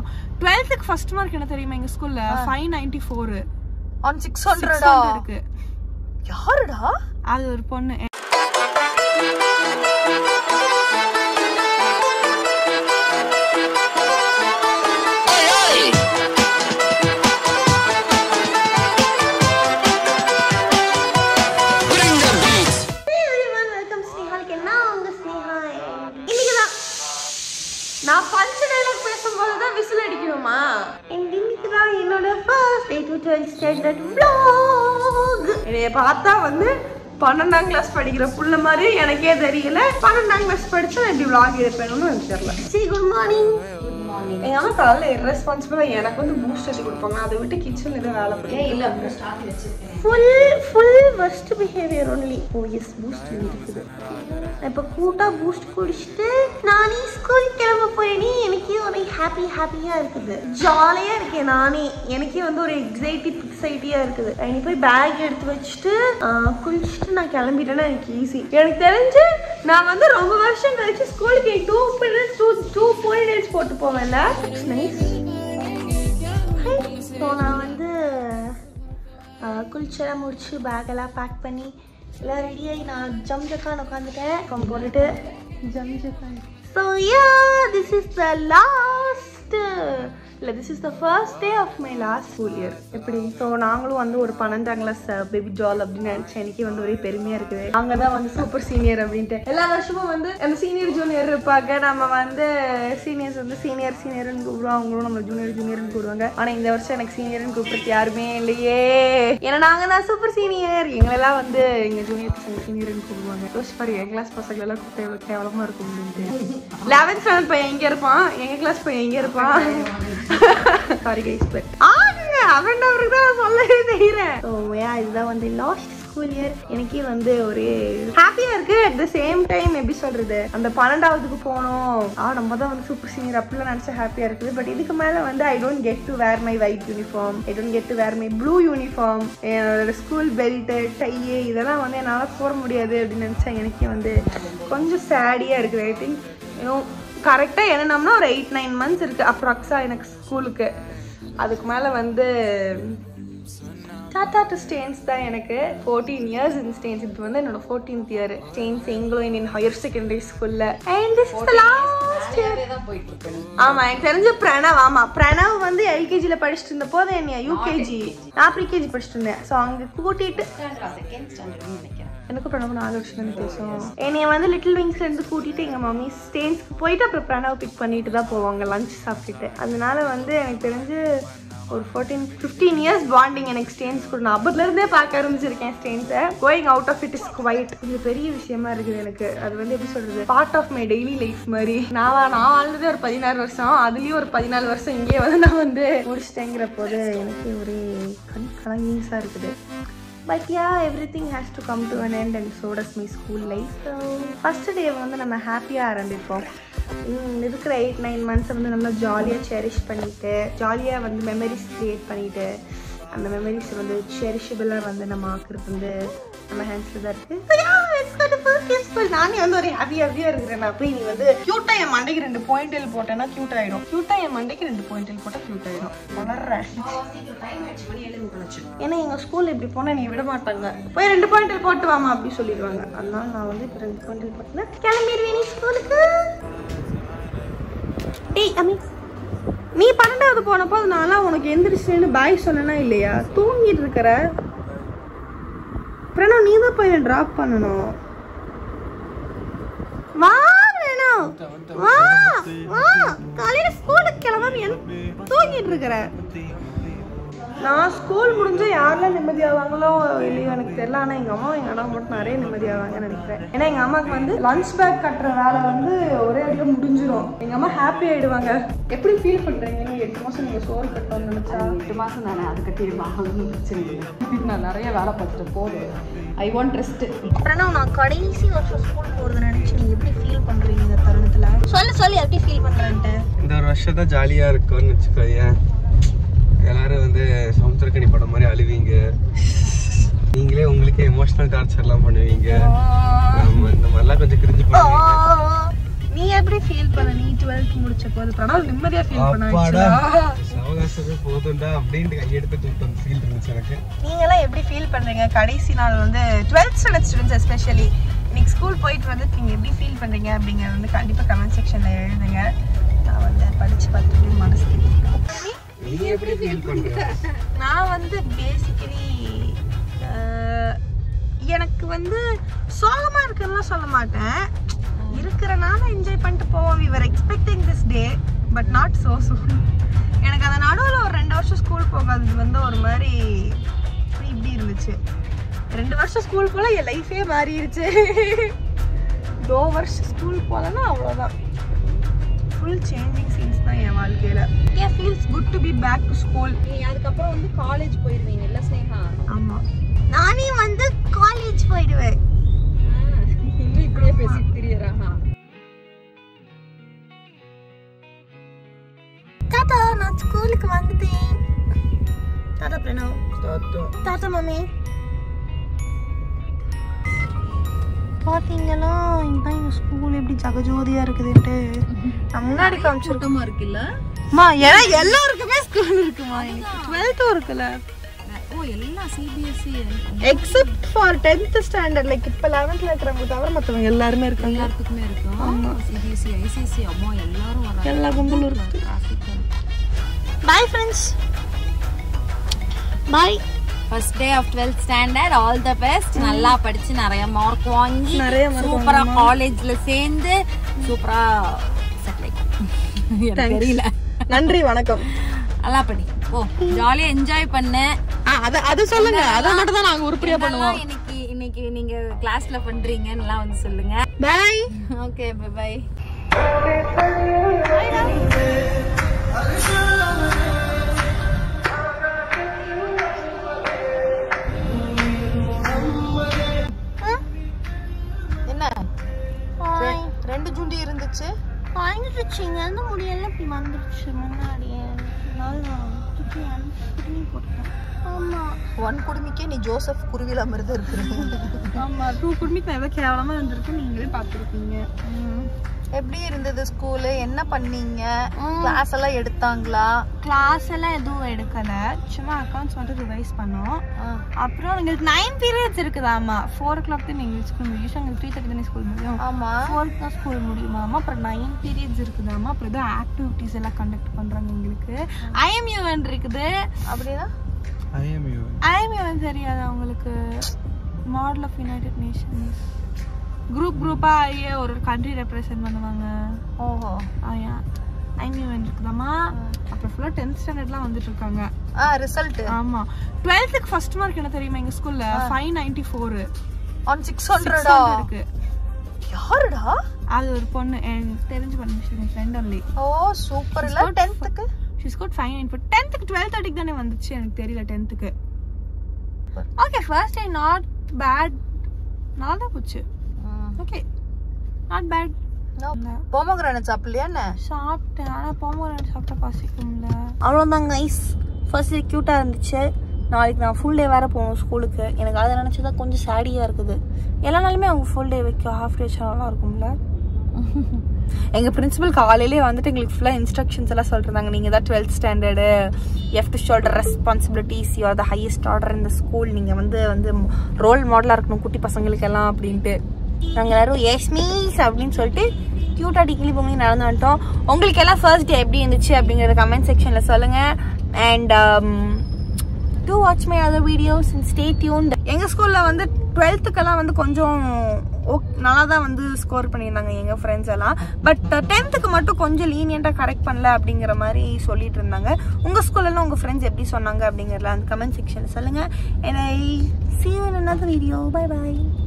டுவெல்த்துக்கு first mark என்ன தெரியுமா எங்க ஸ்கூல்ல five ninety four on six ஹண்ட்ரடா இருக்கு யாருடா அது ஒரு பொண்ணு வெல்கம் ஸ்னேஹாலுக்கு நான் உங்க ஸ்னேஹா இன்னைக்குதான் நான் பஞ்ச டைலாக் பேசும்போது தான் விசில் அடிக்கணுமா இன்னைக்கு தான் என்னோட first day to twelfth standard vlog என்னைய பார்த்தா வந்து பன்னெண்டாம் கிளாஸ் படிக்கிற புள்ள மாதிரி எனக்கே தெரியல பன்னெண்டாம் கிளாஸ் படிச்சா நான் இப்படி vlog எடுப்பேன்னு எனக்கு தெரியல சரி குட் மார்னிங் எங்க அம்மா காலைல irresponsible ஆ எனக்கு வந்து பூஸ்ட் அடி கொடுப்பாங்க அதை விட்டு கிச்சன்ல ஏதோ வேலை பண்ணி இல்ல full full worst behaviour only O S boost இருக்குது நான் இப்போ கூட்டா பூஸ்ட் குடிச்சிட்டு நானே ஸ்கூல் கிளம்ப போறேனே எனக்கே ஒரு ஹாப்பி ஹாப்பியா இருக்குது ஜாலியா இருக்கேன் நானே எனக்கே வந்து ஒரு எக்ஸைட்டி எக்ஸைட்டியா இருக்குது இனி போய் பேக் எடுத்து வச்சுட்டு ஆஹ், குளிச்சுட்டு நான் கிளம்பிட்டேன்னா எனக்கு ஈஸி எனக்கு தெரிஞ்சு நான் வந்து ரொம்ப வருஷம் கழிச்சு ஸ்கூலுக்கு டூ மினிட்ஸ் டூ டூ போய் போட்டு போவேன்ல நைஸ் ஸோ நான் வந்து குளிச்செல்லாம் முடிச்சு பேக்கெல்லாம் பேக் பண்ணி எல்லாம் ரெடியாகி நான் ஜம் ஜக்கான் உட்காந்துட்டேன் கம் போட்டுட்டு ஜம் ஜக்கான் so ya this is the last இல்லை this is the first day of my last school year எப்படி ஸோ நாங்களும் வந்து ஒரு பன்னெண்டாம் கிளாஸ் பேபி ஜால் அப்படின்னு நினச்சேன் எனக்கு வந்து ஒரே பெருமையாக இருக்குது அங்கே தான் வந்து சூப்பர் சீனியர் அப்படின்ட்டு எல்லா வருஷமும் வந்து அந்த சீனியர் ஜூனியர் இருப்பாங்க நம்ம வந்து சீனியர்ஸ் வந்து சீனியர் சீனியர்னு கூப்பிடுவோம் அவங்களும் நம்ம ஜூனியர் ஜூனியர்னு கூப்பிடுவாங்க ஆனால் இந்த வருஷம் எனக்கு சீனியர்னு கூப்பிட்டு யாருமே இல்லையே ஏன்னா நாங்கள் தான் சூப்பர் சீனியர் எங்களெல்லாம் வந்து எங்கள் ஜூனியர் பசங்க சீனியர்னு கூப்பிடுவாங்க யோசிச்சு பாரு என் கிளாஸ் பசங்க எல்லாம் கூப்பிட்டு எவ்வளோ கேவலமாக இருக்கும் அப்படின்ட்டு லெவன்த் ஸ்டாண்டர்ட் பையன் எங்கே இருப்பான் எங்கள் கிளாஸ் பையன் எங்கே இருப்பான் சாரி கைஸ் பட் ஆகுங்க அவன் அவருக்கு தான் சொல்லவே தெரியுறேன் ஸோ யா இதுதான் வந்து லாஸ்ட் ஸ்கூல் இயர் எனக்கே வந்து ஒரு ஹாப்பியா இருக்கு அட் த சேம் டைம் எப்படி சொல்றது அந்த பன்னெண்டாவதுக்கு போனோம் ஆ நம்ம தான் வந்து சூப்பர் சீனியர் அப்படிலாம் நினச்சா ஹாப்பியா இருக்குது பட் இதுக்கு மேல வந்து I don't get to wear my white uniform I don't get to wear my blue uniform என்னோட ஸ்கூல் பெல்ட்டு டையு இதெல்லாம் வந்து என்னால் போட முடியாது அப்படின்னு நினச்சா எனக்கே வந்து கொஞ்சம் சேடியாக இருக்குது ஐ திங்க் யூனோ கரெக்டாக என்னனம்னா ஒரு எயிட் நைன் மந்த்ஸ் இருக்குது அப்ராக்ஸா எனக்கு ஸ்கூலுக்கு அதுக்கு மேலே வந்து டாடா டு ஸ்டேன்ஸ் தான் எனக்கு ஃபோர்டீன் இயர்ஸ் இன் ஸ்டேன்ஸ் இது வந்து என்னோட ஃபோர்டீன்த் இயர் ஸ்டேன்ஸ் எங்களோ இந்தியன் ஹையர் செகண்டரி ஸ்கூல்ல and this is last year ஆமா எனக்கு தெரிஞ்ச பிரணவ் ஆமா பிரணவ் வந்து எல்கேஜில படிச்சுட்டு இருந்த போது என்ன யூகேஜி நான் ப்ரீகேஜி படிச்சுட்டு இருந்தேன் ஸோ அங்க கூட்டிட்டு எனக்கும் பிரணவ் நாலு வருஷம் தானே பேசும் என்னைய வந்து லிட்டில் விங்ஸ்ல இருந்து கூட்டிட்டு எங்க மம்மி ஸ்டேன்ஸ்க்கு போயிட்டு அப்புறம் பிரணவ் பிக் பண்ணிட்டு தான் போவாங்க லஞ்ச் சாப்பிட்டுட்டு அதனால வந்து எனக்கு தெரிஞ்சு ஒரு ஃபோர்டீன் ஃபிஃப்டீன் இயர்ஸ் பாண்டிங் எனக்கு ஸ்டேன்ஸ் கூட நான் அப்பத்துல இருந்தே பார்க்க ஆரம்பிச்சிருக்கேன் ஸ்டேன்ஸை going out of it is quite இது பெரிய விஷயமா இருக்குது எனக்கு அது வந்து எப்படி சொல்றது part of my daily life மாதிரி நான் வா- நான் வாழ்ந்ததே ஒரு பதினாறு வருஷம் அதுலயும் ஒரு பதினாலு வருஷம் இங்கே வந்து நான் வந்து முடிச்சிட்டேங்கிற போது எனக்கு ஒரே கண் கலங்கிங்ஸாக இருக்குது but ya everything has to come to an end and so does my school life so first day வந்து நம்ம ஹாப்பியாக ஆரம்பிப்போம் ம், இருக்கிற எயிட் நைன் மந்த்ஸை வந்து நல்லா ஜாலியாக செரிஷ் பண்ணிட்டு ஜாலியாக வந்து மெமரிஸ் க்ரியேட் பண்ணிட்டு அந்த மெமரிஸ் வந்து செரிஷபிளாக வந்து நம்ம ஆக்குறது வந்து நம்ம ஹேண்ட்ஸில் தான் இருக்குது நானே வந்து ஒரு ஹாப்பி ஹாப்பியாக இருக்கிறேன் நான் போய் நீ வந்து க்யூட்டாக என் மண்டைக்கு ரெண்டு பாயிண்டில் போட்டேன்னா க்யூட் ஆகிடும் க்யூட்டாக என் மண்டைக்கு ரெண்டு பாயிண்டில் போட்டால் க்யூட் ஆகிடும் வளர்றேன் ஏன்னா எங்கள் ஸ்கூல் இப்படி போனால் நீ விட மாட்டாங்க போய் ரெண்டு பாயிண்டில் போட்டு வாமா அப்படி சொல்லிடுவாங்க அதனால நான் வந்து இப்போ ரெண்டு பாயிண்டில் போட்டேன்னா கிளம்பிடுவேன் நீ ஸ்கூலுக்கு டேய் அம்மி நீ பன்னெண்டாவது போனப்போ நான்லாம் உனக்கு எந்திரிச்சுன்னு பாய் சொன்னேனா இல்லையா தூங்கிட்டு இருக்கிற பிரணவ் நீ தான் போய் ட்ராப் பண்ணணும் வா பிரணவ் வா வா காலையில ஸ்கூலுக்கு கிளம்பாம என் தூங்கிட்டு இருக்கிற நான் ஸ்கூல் முடிஞ்சா யாரெல்லாம் நிம்மதியாவாங்களோ இல்லையோ எனக்கு தெரியல ஆனால் எங்கள் அம்மா எங்கள் அண்ணா மட்டும் நிறைய நிம்மதியாவாங்கன்னு நினைக்கிறேன் ஏன்னா எங்கள் அம்மாவுக்கு வந்து லஞ்ச் பேக் கட்டுற வேலை வந்து ஒரே அடியில் முடிஞ்சிடும் எங்கள் அம்மா ஹாப்பி ஆயிடுவாங்க எப்படி ஃபீல் பண்ணுறீங்க நீங்க எட்டு மாதம் நீங்கள் சோறு கட்டணும்னு நினச்சா எட்டு மாதம் தானே அது கட்டிடுமா ஒன்றும் பிரச்சனை இல்லை நான் நிறைய வேலை பார்த்துட்டு போதும் ஐ வாண்ட் ரெஸ்ட்டு பிரணவ் நான் கடைசி வருஷம் ஸ்கூல் போகிறது நினச்சி நீங்கள் எப்படி ஃபீல் பண்ணுறீங்க இந்த தருணத்தில் சொல்லு சொல்லு எப்படி ஃபீல் பண்ணுறேன்ட்டு இந்த ஒரு வருஷம் தான் ஜாலியாக இருக்கும்னு வச்சுக்கோயேன் எல்லாரும் வந்து சமுத்திரக்கணி படம் மாதிரி அழுவீங்க நீங்களே உங்களுக்கே எமோஷனல் டார்ச்சர்லாம் பண்ணுவீங்க ஆமா இந்த மாதிரிலாம் கொஞ்சம் கிரிஞ்சு பண்ணுவீங்க நீ எப்படி ஃபீல் பண்ண நீ 12th முடிச்ச போது பிரணவ் நிம்மதியா ஃபீல் பண்ண அப்பாடா actually. சவகாசமே போதும்டா அப்படின்ட்டு கையெடுத்து தூக்கிட்டு வந்து ஃபீல் இருந்துச்சு எனக்கு நீங்களாம் எப்படி ஃபீல் பண்றீங்க கடைசி நாள் வந்து 12th ஸ்டாண்டர்ட் ஸ்டூடெண்ட்ஸ் எஸ்பெஷலி இன்னைக்கு ஸ்கூல் போயிட்டு வந்து நீங்க எப்படி ஃபீல் பண்றீங்க அப்படிங்கறது வந்து கண்டிப்பா கமெண்ட் செக்ஷன்ல எழுதுங்க நான் வந்து படிச்சு பார்த்துட்டு மனசு கேட்டுக்கிறேன். நீ எப்படி ஃபீல் பண்ற நான் வந்து பேசிக்கலி எனக்கு வந்து சோகமா இருக்குன்னு சொல்ல மாட்டேன் இருக்கிறனால என்ஜாய் பண்ணிட்டு போவோம் we were expecting this day but not so soon எனக்கு அந்த நடுவில் ஒரு ரெண்டு வருஷம் ஸ்கூல் போகாதது வந்து ஒரு மாதிரி இப்படி இருந்துச்சு ரெண்டு வருஷம் ஸ்கூல் போல என் லைஃபே மாறிடுச்சு தோ வருஷம் ஸ்கூல் போலன்னா அவ்வளோதான் ஃபுல் சேஞ்சிங் சீன்ஸ் தான் என் வாழ்க்கையில ஏன் feels good to be back to school நீ அதுக்கப்புறம் வந்து காலேஜ் போயிருவீங்கல்ல ஸ்னேகா ஆமா நானே வந்து காலேஜ் போயிடுவேன் இன்னும் இப்படியே பேசிட்டு தெரியறாங்க தாத்தா நான் ஸ்கூலுக்கு வந்துட்டேன் தாத்தா பிரணவ் தாத்தா தாத்தா மம்மி பார்த்தீங்கன்னா இதுதான் எங்கள் ஸ்கூல் எப்படி ஜகஜோதியா இருக்குதுன்ட்டு நான் முன்னாடி காமிச்சிருக்கேன் கூட்டமா இருக்குல்ல அம்மா ஏன்னா எல்லாருக்குமே ஸ்கூல் இருக்குமா எனக்கு டுவெல்த்தும் இருக்குல்ல ஓ எல்லாம் CBSE except for tenth standard like இப்போ லெவன்த்ல இருக்கிறவங்க தவிர மற்றவங்க எல்லாருமே இருக்காங்க எல்லாத்துக்குமே இருக்கும் சிபிஎஸ்சி ஐசிஎஸ்சி அம்மா எல்லாரும் வராங்க எல்லா கும்பலும் இருக்கு traffic bye friends bye first day of 12th standard all the best நல்லா படிச்சு நிறைய மார்க் வாங்கி நிறைய mark சூப்பரா காலேஜ்ல சேர்ந்து சூப்பரா செட்டில் எனக்கு தெரியல நன்றி வணக்கம் நல்லா படி ஓ ஜாலியா என்ஜாய் பண்ணு அத அது சொல்லுங்க அதை மட்டும் தான் நாங்க உருப்படியா என்னெல்லாம் இன்னைக்கு இன்னைக்கு நீங்க கிளாஸ்ல பண்றீங்கன்னு எல்லாம் வந்து சொல்லுங்க பாய் ஓகே பை பை என்ன ரெண்டு ஜுண்டி இருந்துச்சு வாங்கிடுச்சு இங்க இருந்து முடியல இப்படி வந்துருச்சு முன்னாடியே அதனால நான் தூக்கி அனுப்பி போட்டேன் ஆமா ஒன் குடுமிக்கே நீ ஜோசப் குருவில மாதிரி தான் இருக்கிற ஆமா டூ குடுமிக்கு நான் எவ்வளோ கேவலமா இருந்திருக்கு நீங்களே பார்த்துருக்கீங்க எப்படி இருந்தது ஸ்கூலு என்ன பண்ணீங்க கிளாஸ் எல்லாம் எடுத்தாங்களா கிளாஸ் எல்லாம் எதுவும் எடுக்கல சும்மா அக்கௌண்ட்ஸ் மட்டும் ரிவைஸ் பண்ணோம் அப்புறம் எங்களுக்கு நைன் பீரியட்ஸ் இருக்குதாமா ஃபோர் ஓ கிளாக் தான் எங்களுக்கு ஸ்கூல் முடியும் ஸோ எங்களுக்கு த்ரீ தேர்ட்டி தானே ஸ்கூல் முடியும் ஆமா ஃபோர்த் தான் ஸ்கூல் முடியுமாமா அப்புறம் நைன் பீரியட்ஸ் இருக்குதாமா அப்புறம் ஏதோ ஆக்டிவிட்டீஸ் எல்லாம் கண்டக்ட் பண்றாங்க எங்களுக்கு ஐஎம்யூஎன் இருக்குது அப்படின்னா ஐ எம் யூ ஐஎம்யூஎன் தெரியாது அவங்களுக்கு model of United Nations group குரூப்பா ஆகிய ஒரு ஒரு கண்ட்ரி ரெப்ரசென்ட் பண்ணுவாங்க ஓஹோ ஆயா ஐஎம்யூஎன் இருக்குதாமா அப்புறம் ஃபுல்லாக டென்த் ஸ்டாண்டர்ட்லாம் வந்துட்டு இருக்காங்க ஆ ரிசல்ட் ஆமா டுவெல்த்துக்கு ஃபர்ஸ்ட் மார்க் என்ன தெரியுமா எங்க ஸ்கூல்ல five ninety four on six ஹண்ட்ரடா இருக்கு யாருடா அது ஒரு பொண்ணு எனக்கு தெரிஞ்ச பொண்ணு என் ஃப்ரெண்ட் ஒன்லி ஓ சூப்பர் இல்ல டென்த்துக்கு she scored five nine four டென்த்துக்கு டுவெல் தேர்ட்டிக்கு தானே வந்துச்சு எனக்கு தெரியல டென்த்துக்கு okay first day not bad நல்லா தான் போச்சு ஓகே நாட் பேட் போமோகிரானட் சாப்பிடலையா என்ன சாப்பிட்டேன் ஆனால் போமோகிரானட் சாப்பிட்டா பசிக்கும்ல அவ்வளோதான் கைஸ் ஃபர்ஸ்ட் டே க்யூட்டாக இருந்துச்சு நாளைக்கு நான் ஃபுல் டே வேறு போகணும் ஸ்கூலுக்கு எனக்கு அதை நினச்சதா கொஞ்சம் சேடியாக இருக்குது எல்லா நாளுமே அவங்க ஃபுல் டே வைக்க ஹாஃப் டே நல்லா இருக்கும்ல எங்கள் பிரின்சிபல் காலையிலே வந்துட்டு எங்களுக்கு ஃபுல்லாக இன்ஸ்ட்ரக்ஷன்ஸ் எல்லாம் சொல்லிருந்தாங்க நீங்கள் தான் twelfth standard have to shoulder responsibilities you are the highest order இந்த ஸ்கூல் நீங்கள் வந்து வந்து ரோல் மாடலாக இருக்கணும் குட்டி பசங்களுக்கெல்லாம் அப்படின்ட்டு நாங்கள் எல்லாரும் எஸ் மீஸ் அப்படின்னு சொல்லிட்டு க்யூட்டாக டிகிரி பொங்கி நடந்து வந்துட்டோம் உங்களுக்கு எல்லாம் ஃபர்ஸ்ட் டே எப்படி இருந்துச்சு அப்படிங்கிறத கமெண்ட் செக்ஷனில் சொல்லுங்கள் and do watch my other videos and stay tuned எங்கள் ஸ்கூலில் வந்து டுவெல்த்துக்கெல்லாம் வந்து கொஞ்சம் ஓக் நல்லா தான் வந்து ஸ்கோர் பண்ணியிருந்தாங்க எங்கள் ஃப்ரெண்ட்ஸ் எல்லாம் பட் டென்த்துக்கு மட்டும் கொஞ்சம் லீனியண்ட்டாக கரெக்ட் பண்ணல அப்படிங்கிற மாதிரி சொல்லிட்டு இருந்தாங்க உங்கள் ஸ்கூல்லலாம் உங்கள் ஃப்ரெண்ட்ஸ் எப்படி சொன்னாங்க அப்படிங்கிறத அந்த கமெண்ட் செக்ஷனில் சொல்லுங்கள் and I see you in another video bye bye